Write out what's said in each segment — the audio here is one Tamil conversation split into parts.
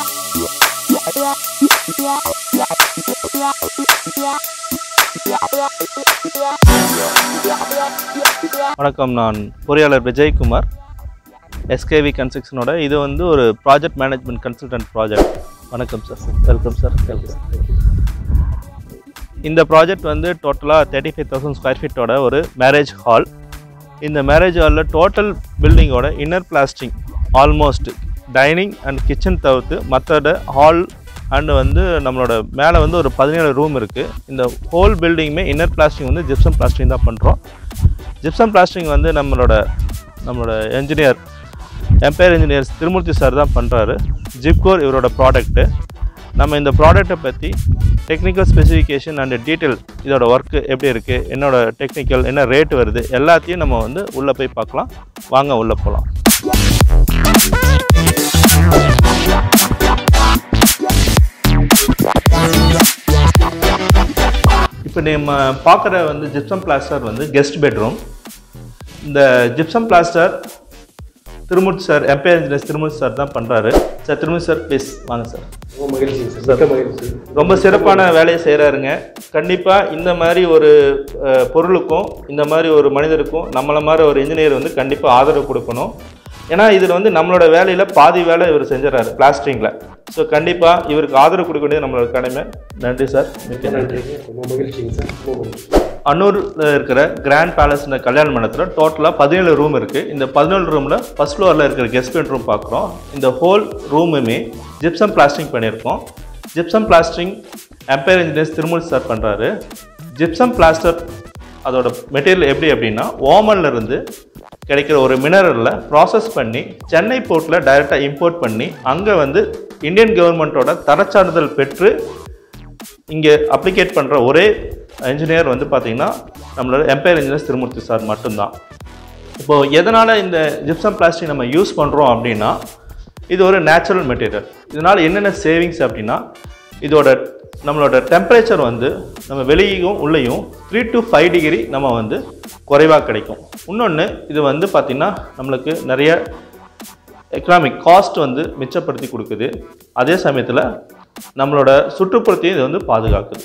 வணக்கம் நான் பொறியாளர் விஜயகுமார் எஸ்கேவி கன்ஸ்ட்ரக்ஷனோட இது வந்து ஒரு ப்ராஜெக்ட் மேனேஜ்மெண்ட் கன்சல்டன்ட் ப்ராஜெக்ட் வணக்கம் சார் வெல்கம் சார் இந்த ப்ராஜெக்ட் வந்து டோட்டலாக தேர்ட்டி ஃபைவ் தௌசண்ட் ஸ்கொயர் ஃபீட்டோட ஒரு மேரேஜ் ஹால் இந்த மேரேஜ் ஹாலில் டோட்டல் பில்டிங்கோட inner plastering almost dining and kitchen தவிர்த்து மற்றோட ஹால் அண்டு வந்து நம்மளோட மேலே வந்து ஒரு பதினேழு ரூம் இருக்குது இந்த ஹோல் பில்டிங்குமே இன்னர் பிளாஸ்டிங் வந்து ஜிப்சம் பிளாஸ்டிங் தான் பண்ணுறோம் ஜிப்சம் பிளாஸ்டிங் வந்து நம்மளோட நம்மளோட engineer empire engineers Thirumoorthy sir தான் பண்ணுறாரு ஜிப்கோர் இவரோட ப்ராடக்ட்டு நம்ம இந்த ப்ராடக்ட்டை பற்றி டெக்னிக்கல் ஸ்பெசிஃபிகேஷன் அண்ட் டீட்டெயில் இதோட ஒர்க்கு எப்படி இருக்குது என்னோட டெக்னிக்கல் என்ன ரேட் வருது எல்லாத்தையும் நம்ம வந்து உள்ளே போய் பார்க்கலாம் வாங்க உள்ளே போகலாம் இப்போ நம்ம பார்க்குற வந்து ஜிப்சம் பிளாஸ்டர் வந்து கெஸ்ட் பெட்ரூம் இந்த gypsum plaster Thirumoorthy sir empire engineers Thirumoorthy sir தான் பண்ணுறாரு சார் திருமூர்த்தி சார் ப்ளீஸ் வாங்க சார் ரொம்ப மகிழ்ச்சிங்க சார் மிக்க மகிழ்ச்சி ரொம்ப சிறப்பான வேலையை செய்கிறாருங்க கண்டிப்பாக இந்த மாதிரி ஒரு அஹ், பொருளுக்கும் இந்த மாதிரி ஒரு மனிதருக்கும் நம்மளை மாதிரி ஒரு இன்ஜினியர் வந்து கண்டிப்பாக ஆதரவு கொடுக்கணும் ஏன்னா இதில் வந்து நம்மளோட வேலையில் பாதி வேலை இவர் செஞ்சிடறாரு பிளாஸ்டிங்கில் ஸோ கண்டிப்பாக இவருக்கு ஆதரவு கொடுக்க வேண்டியது நம்மளோட கடமை நன்றி சார் மிக்க மிக்க நன்றி நன்றிங்க ரொம்ப மகிழ்ச்சிங்க சார் ரொம்ப மகிழ்ச்சி அன்னூரில் இருக்கிற கிராண்ட் பேலஸ் இந்த கல்யாண மண்டபத்தில் டோட்டலாக பதினேழு ரூம் இருக்குது இந்த பதினேழு ரூமில் ஃபர்ஸ்ட் ஃப்ளோரில் இருக்கிற கெஸ்ட் பெட்ரூம் பார்க்குறோம் இந்த ஹோல் ரூமுமே ஜிப்சம் பிளாஸ்டிங் பண்ணியிருக்கோம் gypsum plastering empire engineers Thirumoorthy sir பண்ணுறாரு ஜிப்சம் பிளாஸ்டர் அதோட மெட்டீரியல் எப்படி அப்படின்னா ஓமன்ல இருந்து கிடைக்கிற ஒரு மினரலில் ப்ராசஸ் பண்ணி சென்னை போர்ட்டில் டைரெக்டாக இம்போர்ட் பண்ணி அங்கே வந்து இந்தியன் கவர்மெண்ட்டோட தரச்சான்றிதழ் பெற்று இங்கே அப்ளிகேட் பண்ணுற ஒரே இன்ஜினியர் வந்து பார்த்தீங்கன்னா நம்மளோட எம்பையர் இன்ஜினியர்ஸ் திருமூர்த்தி சார் மட்டும்தான் இப்போது எதனால் இந்த ஜிப்சம் பிளாஸ்டிக் நம்ம யூஸ் பண்ணுறோம் அப்படின்னா இது ஒரு நேச்சுரல் மெட்டீரியல் இதனால் என்னென்ன சேவிங்ஸ் அப்படின்னா இதோட நம்மளோட டெம்பரேச்சர் வந்து நம்ம வெளியும் உள்ளேயும் த்ரீ டு ஃபைவ் டிகிரி நம்ம வந்து குறைவாக கிடைக்கும் இன்னொன்று இது வந்து பார்த்திங்கன்னா நம்மளுக்கு நிறைய எக்கனாமிக் காஸ்ட் வந்து மிச்சப்படுத்தி கொடுக்குது அதே சமயத்தில் நம்மளோட சுற்றுப்புறத்தையும் இது வந்து பாதுகாக்குது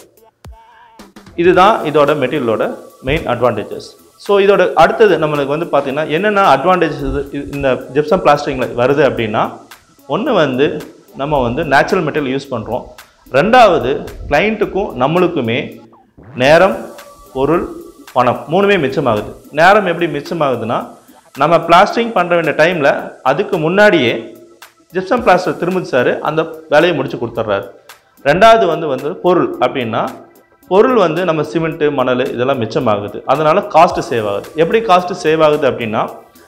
இதுதான் இதோட மெட்டீரியலோட மெயின் அட்வான்டேஜஸ் ஸோ இதோட அடுத்தது நம்மளுக்கு வந்து பார்த்திங்கன்னா என்னென்ன அட்வான்டேஜஸ் இந்த ஜிப்சம் பிளாஸ்டிக்கில் வருது அப்படின்னா ஒன்று வந்து நம்ம வந்து நேச்சுரல் மெட்டீரியல் யூஸ் பண்ணுறோம் ரெண்டாவது கிளைண்ட்டுக்கும் நம்மளுக்குமே நேரம் பொருள் பணம் மூணுமே மிச்சமாகுது நேரம் எப்படி மிச்சமாகுதுன்னா நம்ம பிளாஸ்டிங் பண்ணுற வேண்டிய டைமில் அதுக்கு முன்னாடியே ஜிப்சம் பிளாஸ்டர் திரும்பி சார் அந்த வேலையை முடிச்சு கொடுத்துட்றாரு ரெண்டாவது வந்து வந்து பொருள் அப்படின்னா பொருள் வந்து நம்ம சிமெண்ட்டு மணல் இதெல்லாம் மிச்சமாகுது அதனால காஸ்ட் சேவ் ஆகுது எப்படி காஸ்ட் சேவ் ஆகுது அப்படின்னா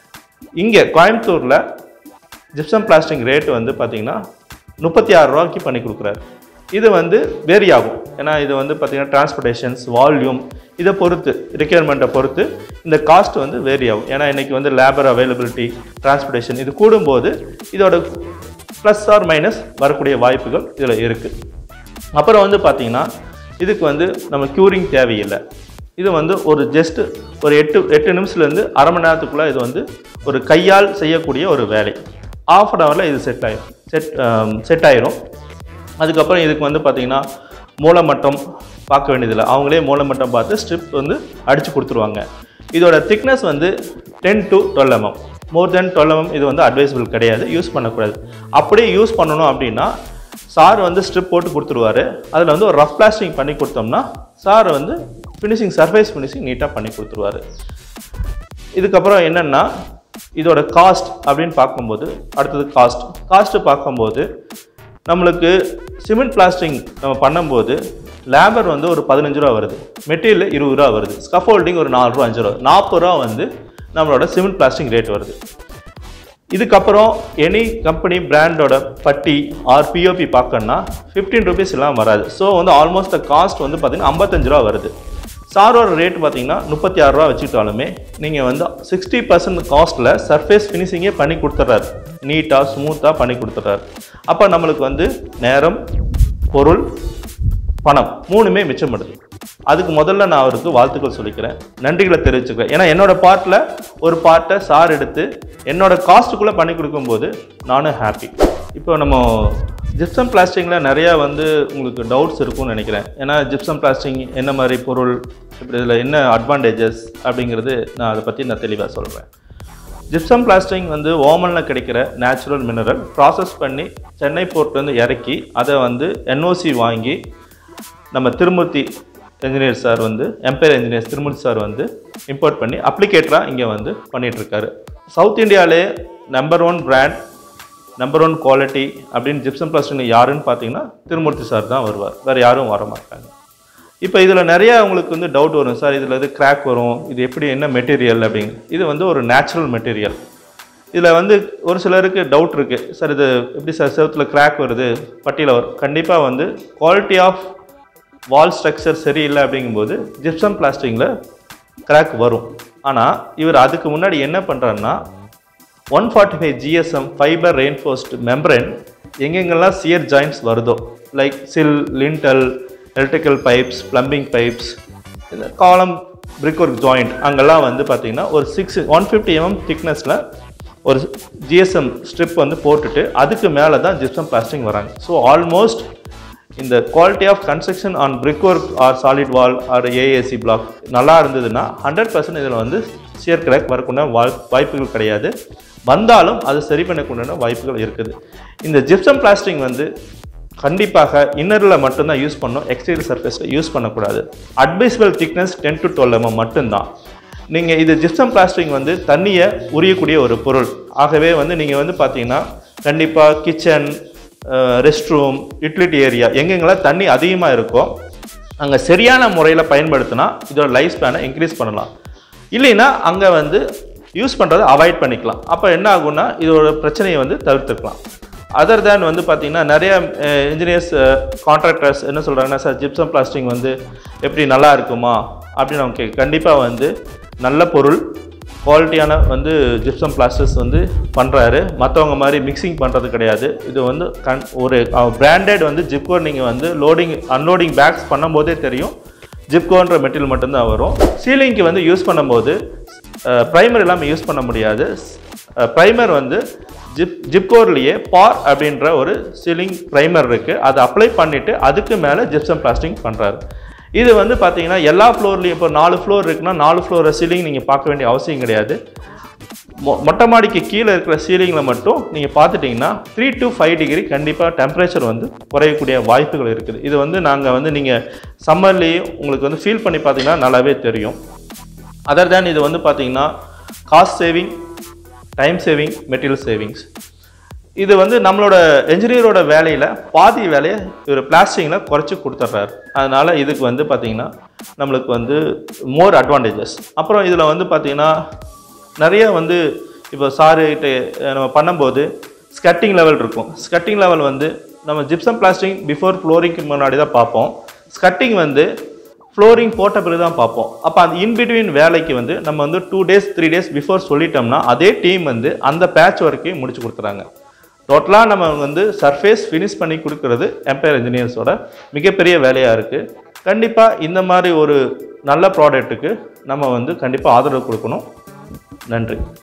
இங்கே கோயம்புத்தூரில் ஜிப்சம் பிளாஸ்டிக் ரேட் வந்து பார்த்தீங்கன்னா முப்பத்தி ஆறு ரூபாய்க்கு பண்ணி கொடுக்குறாரு இது வந்து வேரி ஆகும் ஏன்னா இது வந்து பார்த்தீங்கன்னா டிரான்ஸ்போர்ட்டேஷன்ஸ் வால்யூம் இதை பொறுத்து ரிக்யர்மெண்ட்டை பொறுத்து இந்த காஸ்ட் வந்து வேரி ஆகும் ஏன்னா இன்றைக்கி வந்து லேபர் அவைலபிலிட்டி டிரான்ஸ்போர்ட்டேஷன் இது கூடும்போது இதோட ப்ளஸ் ஆர் மைனஸ் வரக்கூடிய வாய்ப்புகள் இதில் இருக்குது அப்புறம் வந்து பார்த்தீங்கன்னா இதுக்கு வந்து நம்ம க்யூரிங் தேவையில்லை இது வந்து ஒரு ஜஸ்ட் ஒரு எட்டு எட்டு நிமிஷத்துலேருந்து அரை மணி நேரத்துக்குள்ளே இது வந்து ஒரு கையால் செய்யக்கூடிய ஒரு வேலை ஆஃப் அன் ஹவரில் இது செட் ஆயிடும் செட் செட் ஆயிரும் அதுக்கப்புறம் இதுக்கு வந்து பார்த்திங்கன்னா மூலமட்டம் பார்க்க வேண்டியதில்லை அவங்களே மூலமட்டம் பார்த்து ஸ்ட்ரிப் வந்து அடித்து கொடுத்துருவாங்க இதோட திக்னஸ் வந்து ten to twelve mm more than twelve mm இது வந்து அட்வைசபிள் கிடையாது யூஸ் பண்ணக்கூடாது அப்படியே யூஸ் பண்ணணும் அப்படின்னா சார் வந்து ஸ்ட்ரிப் போட்டு கொடுத்துருவாரு அதில் வந்து ஒரு ரஃப் பிளாஸ்டிங் பண்ணி கொடுத்தோம்னா சார் வந்து ஃபினிஷிங் சர்ஃபேஸ் ஃபினிஷிங் நீட்டாக பண்ணி கொடுத்துருவாரு இதுக்கப்புறம் என்னென்னா இதோட காஸ்ட் அப்படின்னு பார்க்கும்போது அடுத்தது காஸ்ட் காஸ்ட்டு பார்க்கும்போது நம்மளுக்கு சிமெண்ட் பிளாஸ்டிங் நம்ம பண்ணும்போது லேபர் வந்து ஒரு பதினஞ்சு ரூபா வருது மெட்டீரியல் இருபது ரூபா வருது ஸ்கஃபோல்டிங் ஒரு நாலு ரூபா அஞ்சு ரூபா நாற்பது ரூபா வந்து நம்மளோட சிமெண்ட் பிளாஸ்டிக் ரேட் வருது இதுக்கப்புறம் எனி கம்பெனி பிராண்டோட பட்டி ஆர் பிஓபி பார்க்கணுன்னா ஃபிஃப்டீன் ருபீஸ் எல்லாம் வராது ஸோ வந்து ஆல்மோஸ்ட் த காஸ்ட் வந்து பார்த்தீங்கன்னா ஐம்பத்தஞ்சு ரூபா வருது சாரோட ரேட் பார்த்தீங்கன்னா முப்பத்தி ஆறு ரூபா வச்சுக்கிட்டாலுமே நீங்கள் வந்து சிக்ஸ்டி பர்சன்ட் காஸ்ட்டில் சர்ஃபேஸ் ஃபினிஷிங்கே பண்ணி கொடுத்துட்றாரு நீட்டாக ஸ்மூத்தாக பண்ணி கொடுத்துட்றாரு அப்போ நம்மளுக்கு வந்து நேரம் பொருள் பணம் மூணுமே மிச்சப்படுது அதுக்கு முதல்ல நான் அவருக்கு வாழ்த்துக்கள் சொல்லிக்கிறேன் நன்றிகளை தெரிவிச்சுக்கிறேன் ஏன்னா என்னோட பார்ட்டில் ஒரு பார்ட்டை சார் எடுத்து என்னோட காஸ்ட்டுக்குள்ளே பண்ணி கொடுக்கும்போது நானும் ஹாப்பி இப்போ நம்ம ஜிப்சம் பிளாஸ்டிங்கில் நிறையா வந்து உங்களுக்கு டவுட்ஸ் இருக்கும்னு நினைக்கிறேன் ஏன்னா ஜிப்சம் பிளாஸ்டிங் என்ன மாதிரி பொருள் இப்படி இதில் என்ன அட்வான்டேஜஸ் அப்படிங்கிறது நான் அதை பற்றி நான் தெளிவாக சொல்கிறேன் ஜிப்சம் பிளாஸ்டிங் வந்து ஓமனில் கிடைக்கிற நேச்சுரல் மினரல் ப்ராசஸ் பண்ணி சென்னை போர்ட்லேருந்து இறக்கி அதை வந்து என்ஓசி வாங்கி நம்ம திருமூர்த்தி என்ஜினியர் சார் வந்து எம்பையர் இன்ஜினியர்ஸ் திருமூர்த்தி சார் வந்து இம்போர்ட் பண்ணி அப்ளிகேட்டராக இங்கே வந்து பண்ணிட்டு இருக்காரு சவுத் இந்தியாவிலே number one brand number one quality அப்படின்னு ஜிப்சம் பிளாஸ்டிக் யாருன்னு பார்த்தீங்கன்னா திருமூர்த்தி சார் தான் வருவார் வேறு யாரும் வர மாட்டாங்க இப்போ இதில் நிறைய உங்களுக்கு வந்து டவுட் வரும் சார் இதில் இது கிராக் வரும் இது எப்படி என்ன மெட்டீரியல் அப்படிங்க இது வந்து ஒரு நேச்சுரல் மெட்டீரியல் இதில் வந்து ஒரு சிலருக்கு டவுட் இருக்குது சார் இது எப்படி சார் செவத்தில் கிராக் வருது பட்டியில் வரும் கண்டிப்பாக வந்து குவாலிட்டி ஆஃப் வால் ஸ்ட்ரக்சர் சரியில்லை அப்படிங்கும்போது ஜிப்சம் பிளாஸ்டிங்கில் கிராக் வரும் ஆனால் இவர் அதுக்கு முன்னாடி என்ன பண்ணுறாருன்னா one forty five GSM fiber reinforced membrane எங்கெங்கெல்லாம் சியர் ஜாயின்ட்ஸ் வருதோ like sill lintel electrical pipes plumbing pipes இந்த காலம் பிரிக் ஒர்க் ஜாயிண்ட் அங்கெல்லாம் வந்து பார்த்தீங்கன்னா ஒரு சிக்ஸ் ஒன் ஃபிஃப்டி எம்எம் திக்னஸில் ஒரு ஜிஎஸ்எம் ஸ்ட்ரிப் வந்து போட்டுட்டு அதுக்கு மேலே தான் ஜிப்சம் பிளாஸ்டிங் வராங்க ஸோ ஆல்மோஸ்ட் இந்த quality of construction on brick work or solid wall or AAC block நல்லா இருந்ததுன்னா ஹண்ட்ரட் பர்சன்ட் இதில் வந்து சியர் கிராக் வரக்கூடிய வாய் வாய்ப்புகள் கிடையாது வந்தாலும் அது சரி பண்ணக்கூடிய வாய்ப்புகள் இருக்குது இந்த ஜிப்சம் பிளாஸ்டிங் வந்து கண்டிப்பாக இன்னரில் மட்டும்தான் யூஸ் பண்ணணும் எக்ஸ்டீரியர் சர்ஃபேஸில் யூஸ் பண்ணக்கூடாது advisable thickness ten to twelve mm மட்டும்தான் நீங்கள் இது ஜிப்சம் பிளாஸ்டிங் வந்து தண்ணியை உரியக்கூடிய ஒரு பொருள் ஆகவே வந்து நீங்கள் வந்து பார்த்தீங்கன்னா கண்டிப்பாக kitchen rest room utility area எங்கெங்கெல்லாம் தண்ணி அதிகமாக இருக்கோ அங்கே சரியான முறையில் பயன்படுத்தினா இதோட லைஃப் ஸ்பேனை இன்க்ரீஸ் பண்ணலாம் இல்லைன்னா அங்கே வந்து யூஸ் பண்ணுறதை அவாய்ட் பண்ணிக்கலாம் அப்போ என்ன ஆகும்னா இதோட பிரச்சனையை வந்து தவிர்த்துக்கலாம் அதர் தேன் வந்து பார்த்தீங்கன்னா நிறைய இன்ஜினியர்ஸ் கான்ட்ராக்டர்ஸ் என்ன சொல்கிறாங்கன்னா சார் ஜிப்சம் பிளாஸ்டிங் வந்து எப்படி நல்லா இருக்குமா அப்படின்னு அவங்க கே கண்டிப்பாக வந்து நல்ல பொருள் குவாலிட்டியான வந்து ஜிப்சம் பிளாஸ்டர்ஸ் வந்து பண்ணுறாரு மற்றவங்க மாதிரி மிக்சிங் பண்ணுறது கிடையாது இது வந்து கண் ஒரு பிராண்டட் வந்து ஜிப்கோ நீங்கள் வந்து லோடிங் அன்லோடிங் பேக்ஸ் பண்ணும்போதே தெரியும் ஜிப்கோன்ற மெட்டீரியல் மட்டும்தான் வரும் சீலிங்க்கு வந்து யூஸ் பண்ணும்போது ப்ரைமர் இல்லாமல் யூஸ் பண்ண முடியாது ப்ரைமர் வந்து ஜிப் ஜிப்கோர்லேயே பார் அப்படின்ற ஒரு சீலிங் ப்ரைமர் இருக்குது அதை அப்ளை பண்ணிவிட்டு அதுக்கு மேலே ஜிப்சம் பிளாஸ்டிங் பண்ணுறாரு இது வந்து பார்த்தீங்கன்னா எல்லா ஃப்ளோர்லேயும் இப்போ நாலு ஃப்ளோர் இருக்குன்னா நாலு ஃப்ளோர் சீலிங் நீங்கள் பார்க்க வேண்டிய அவசியம் கிடையாது மொ மொட்டை மாடிக்கு கீழே இருக்கிற சீலிங்கில் மட்டும் நீங்கள் பார்த்துட்டிங்கன்னா த்ரீ டு ஃபைவ் டிகிரி கண்டிப்பாக டெம்பரேச்சர் வந்து குறையக்கூடிய வாய்ப்புகள் இருக்குது இது வந்து நாங்கள் வந்து நீங்கள் சம்மர்லேயும் உங்களுக்கு வந்து ஃபீல் பண்ணி பார்த்தீங்கன்னா நல்லாவே தெரியும் அதர் தேன் இது வந்து பார்த்தீங்கன்னா cost saving time saving material savings இது வந்து நம்மளோட என்ஜினியரோட வேலையில் பாதி வேலையை இவர் பிளாஸ்டிங்கில் குறைச்சி கொடுத்துட்றாரு அதனால் இதுக்கு வந்து பார்த்திங்கன்னா நம்மளுக்கு வந்து மோர் அட்வான்டேஜஸ் அப்புறம் இதில் வந்து பார்த்திங்கன்னா நிறைய வந்து இப்போ சாருகிட்ட நம்ம பண்ணும்போது ஸ்கட்டிங் லெவல் இருக்கும் ஸ்கட்டிங் லெவல் வந்து நம்ம ஜிப்சம் பிளாஸ்டிங் பிஃபோர் ஃப்ளோரிங்க்கு முன்னாடி தான் பார்ப்போம் ஸ்கட்டிங் வந்து ஃப்ளோரிங் போட்ட பிறகு தான் பார்ப்போம் அப்போ அந்த இன்பிட்வீன் வேலைக்கு வந்து நம்ம வந்து two days three days before சொல்லிட்டோம்னா அதே டீம் வந்து அந்த பேட்ச் ஒர்க்கையும் முடிச்சு கொடுத்துறாங்க டோட்டலாக நம்ம வந்து சர்ஃபேஸ் ஃபினிஷ் பண்ணி கொடுக்கறது எம்பையர் இன்ஜினியர்ஸோட மிகப்பெரிய வேலையாக இருக்குது கண்டிப்பாக இந்த மாதிரி ஒரு நல்ல ப்ராடக்ட்டுக்கு நம்ம வந்து கண்டிப்பாக ஆதரவு கொடுக்கணும் நன்றி